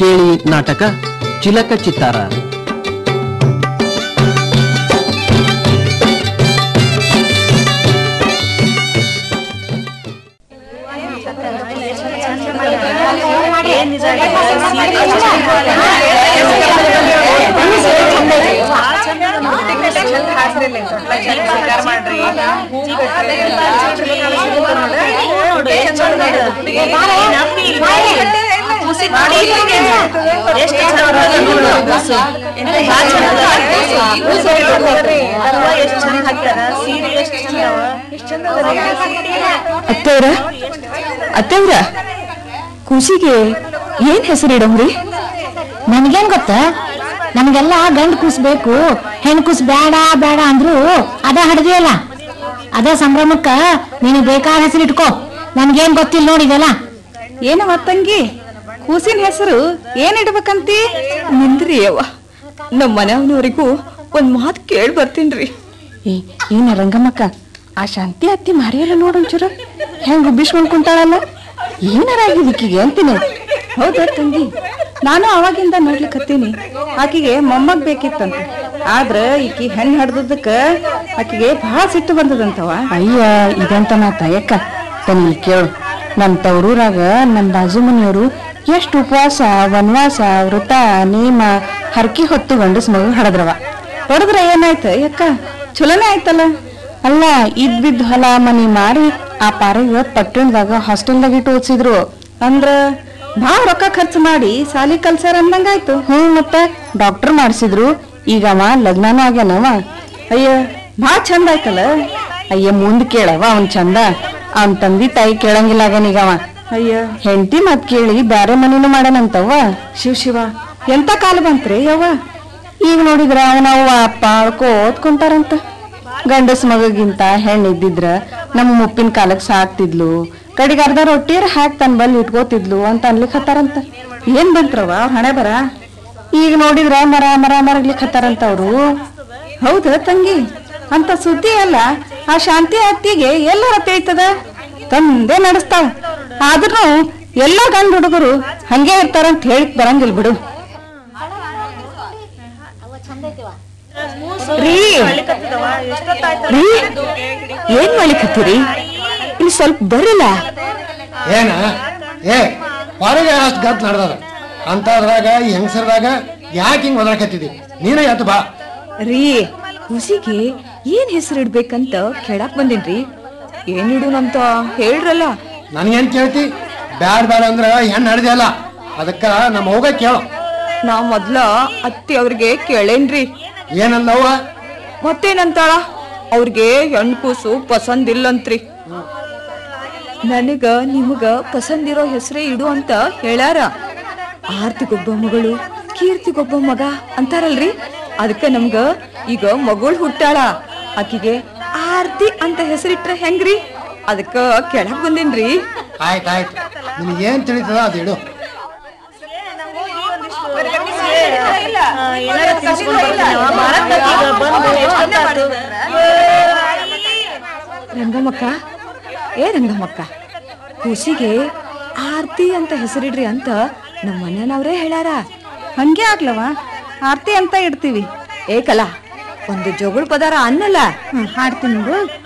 ಕೇಳಿ ನಾಟಕ ಚಿಲಕ ಚಿತ್ತಾರ ಅತ್ತವ್ರ ಅತ್ತವ್ರ ಕೂಸಿಗೆ ಏನ್ ಹೆಸರಿಡಮ್ರಿ ನನ್ಗೇನ್ ಗೊತ್ತ ನಮ್ಗೆಲ್ಲ ಗಂಡ್ ಕೂಸ್ ಬೇಕು ಹೆಣ್ ಕೂಸ್ ಬೇಡ ಬೇಡ ಅಂದ್ರು ಅದ ಹಡ್ದಿಯಲ್ಲ ಅದ ಸಂಭ್ರಮಕ್ಕ ನೀನು ಬೇಕಾದ ಹೆಸರು ಇಟ್ಕೋ ನನ್ಗೇನ್ ಗೊತ್ತಿಲ್ಲ ನೋಡಿದೆಲ್ಲ ಏನವ ತಂಗಿ ಕೂಸಿನ ಹೆಸರು ಏನ್ ಇಡ್ಬೇಕಂತಿ ನಿಂದ್ರಿ ಅವ್ವ ನಮ್ಮ ಮನೆಯವನವರಿಗೂ ಒಂದ್ ಮಾತು ಕೇಳಿ ಬರ್ತೀನ್ರಿ ಏನ ರಂಗಮ್ಮಕ್ಕ ಆ ಶಾಂತಿ ಅತ್ತಿ ಮಾರಿಯಲ್ಲ ನೋಡೊಂಚೂರು ಹೆಂಗ್ ಉಬ್ಬಿಸ್ಕೊಂಡ್ ಕುಂತಾಳಲ್ಲ ಏನಾರ ಆಗಿದ್ದಕ್ಕಿಗೆ ಅಂತೀನಿ ಹೌದಾ ತಂಗಿ ನಾನು ಅವಾಗಿಂದ ನೋಡ್ಲಿಕ್ಕತ್ತೀನಿ ಆಕಿಗೆ ಮೊಮ್ಮಗ್ ಬೇಕಿತ್ತಂತ ಆದ್ರ ಈಕಿ ಹೆಣ್ ಹಡ್ದಕ್ಕ ಆಕಿಗೆ ಬಹಳ ಸಿಟ್ಟು ಬಂದದಂತವ ಅಯ್ಯ ಇದಂತ ನಾ ತಯಕ್ಕ ತನ್ನಿ ಕೇಳು ನಮ್ ತವರೂರಾಗ ನಮ್ ಬಾಜು ಮನೆಯವರು ಎಷ್ಟು ಉಪವಾಸ ವನವಾಸ ವ್ರತ ನೇಮ ಹರಕಿ ಹೊತ್ತು ಗಂಡಸ್ ಮಗು ಹಡದ್ರವ ಹೊಡೆದ್ರ ಏನಾಯ್ತ ಯಾಕ ಚಲೋನೇ ಆಯ್ತಲ್ಲ ಅಲ್ಲ ಇದ್ ಬಿದ್ದ ಹೊಲ ಮನಿ ಮಾರಿ ಆ ಪಾರಿಗೆ ಪಟ್ಟಣದಾಗ ಹಾಸ್ಟೆಲ್ದಾಗ ಇಟ್ಟು ಓದಿಸಿದ್ರು ಅಂದ್ರ ಭಾಳ ರೊಕ್ಕ ಖರ್ಚು ಮಾಡಿ ಸಾಲಿ ಕಲ್ಸ್ಯಾರ ಅಂದಂಗಾಯ್ತು ಹ್ಞೂ ಮತ್ತೆ ಡಾಕ್ಟರ್ ಮಾಡಿಸಿದ್ರು ಈಗ ಅವ ಲಗ್ನನೂ ಆಗ್ಯಾನವ ಅಯ್ಯ ಭಾಳ ಚಂದ ಆಯ್ತಲ್ಲ ಅಯ್ಯ ಮುಂದ್ ಕೇಳವ ಅವನ್ ಚಂದ ಅವನ್ ತಂದಿ ತಾಯಿ ಕೇಳಂಗಿಲ್ಲ ಆಗ್ಯಾನೀಗವ ಅಯ್ಯ ಹೆಂಡತಿ ಮತ್ ಕೇಳಿ ಬ್ಯಾರೆ ಮನಿನೂ ಮಾಡ್ಯಾನಂತವ್ವ ಶಿವ ಶಿವ ಎಂತ ಕಾಲ ಬಂತ್ರಿ ಯವ್ವ ಈಗ ನೋಡಿದ್ರ ಅವನವ್ವ ಅಪ್ಪ ಅಳ್ಕೋತ್ ಕುಂತಾರಂತ ಗಂಡಸ್ ಮಗಗಿಂತ ಹೆಣ್ಣ್ ಇದ್ದಿದ್ರ ನಮ್ಮ ಮುಪ್ಪಿನ ಕಾಲಕ್ ಸಾಕ್ತಿದ್ಲು ಕಡಿಗೆ ಅರ್ಧ ರೊಟ್ಟಿಯರ್ ಹಾಕಿ ತನ್ ಬಲ್ಲಿ ಇಟ್ಕೋತಿದ್ಲು ಅಂತ ಅನ್ಲಿಕ್ ಹತ್ತಾರಂತ ಏನ್ ಬಂತ್ರವ ಅವ್ರ ಹಣೆ ಬರ ಈಗ ನೋಡಿದ್ರ ಮರ ಮರ ಮರಗ್ಲಿಕ್ ಹತ್ತಾರಂತ ಅವ್ರು ಹೌದ ತಂಗಿ ಅಂತ ಸುದ್ದಿ ಅಲ್ಲ ಆ ಶಾಂತಿ ಅತ್ತಿಗೆ ಎಲ್ಲರ ತಿಳಿತದ ತಂದೆ ನಡೆಸ್ತಾವ ಆದ್ರೂ ಎಲ್ಲಾ ಗಂಡ ಹುಡುಗರು ಹಂಗೆ ಇರ್ತಾರಂತ ಹೇಳಿಕ್ ಬರಂಗಿಲ್ ಬಿಡು ರೀ ರೀ ಏನ್ ಮಾಡ್ಲಿಕತ್ತೀರಿ ಇಲ್ಲಿ ಸ್ವಲ್ಪ ಬರಲ್ಲ ಏನ ಏ ಹೊರಗೆ ಅಷ್ಟು ಗತ್ ನಡ್ದದ ಅಂತದ್ರಾಗ ಈ ಹೆಂಗಸರದಾಗ ಯಾಕೆ ಹಿಂಗ್ ಒದರಾಕತ್ತಿದಿ ನೀನೇ ಎದ್ದು ಬಾ ರೀ ಹುಸಿಗೆ ಏನ್ ಹೆಸರು ಇಡ್ಬೇಕಂತ ಕೇಳಾಕ್ ಬಂದೇನ್ರಿ ಏನ್ ಇಡುನಂತ ಹೇಳ್ರಲ್ಲ ನನ್ಗೇನ್ ಕೇಳ್ತಿ ಬ್ಯಾಡ ಬ್ಯಾಡ ಅಂದ್ರ ಹೆಣ್ಣು ನಡ್ದಲ್ಲ ಅದಕ್ಕ ನಮ್ಮ ಹೋಗ ಕೇಳು ನಾ ಮೊದ್ಲ ಅತ್ತಿ ಅವ್ರಿಗೆ ಕೇಳೇನ್ರಿ ಏನಲ್ಲವ್ವ ಮತ್ತೇನಂತಾಳ ಅವ್ರಿಗೆ ಹೆಣ್ ಕೂಸು ಪಸಂದಿಲ್ಲಂತ್ರಿ ನನಗ ನಿಮಗ ಪಸಂದಿರೋ ಹೆಸರೇ ಇಡು ಅಂತ ಹೇಳ್ಯಾರ ಆರ್ತಿಗೊಬ್ಬ ಮಗಳು ಕೀರ್ತಿಗೊಬ್ಬ ಮಗ ಅಂತಾರಲ್ರಿ ಅದಕ್ಕ ನಮ್ಗ ಈಗ ಮಗಳು ಹುಟ್ಟಾಳ ಆಕಿಗೆ ಆರ್ತಿ ಅಂತ ಹೆಸರಿಟ್ರ ಹೆಂಗ್ರಿ ಅದಕ್ಕ ಕೆಳಗ್ ಬಂದೇನ್ರಿ ಆಯ್ತ್ ಆಯ್ತು ನಿನಗೆ ಏನ್ ತಿಳಿತದ ಅದು ಇಡು ರಂಗಮ್ಮಕ್ಕ ಏ ರಂಗಮ್ಮಕ್ಕ ಖುಷಿಗೆ ಆರ್ತಿ ಅಂತ ಹೆಸರಿಡ್ರಿ ಅಂತ ನಮ್ಮ ಮನೆಯವ್ರೇ ಹೇಳ್ಯಾರ ಹಂಗೆ ಆಗ್ಲವ ಆರ್ತಿ ಅಂತ ಇಡ್ತೀವಿ ಏಕಲ್ಲ ಒಂದು ಜೋಗುಳ ಪದಾರ ಅನ್ನಲ್ಲ ಹಾಡ್ತೀನಿ ನೋಡು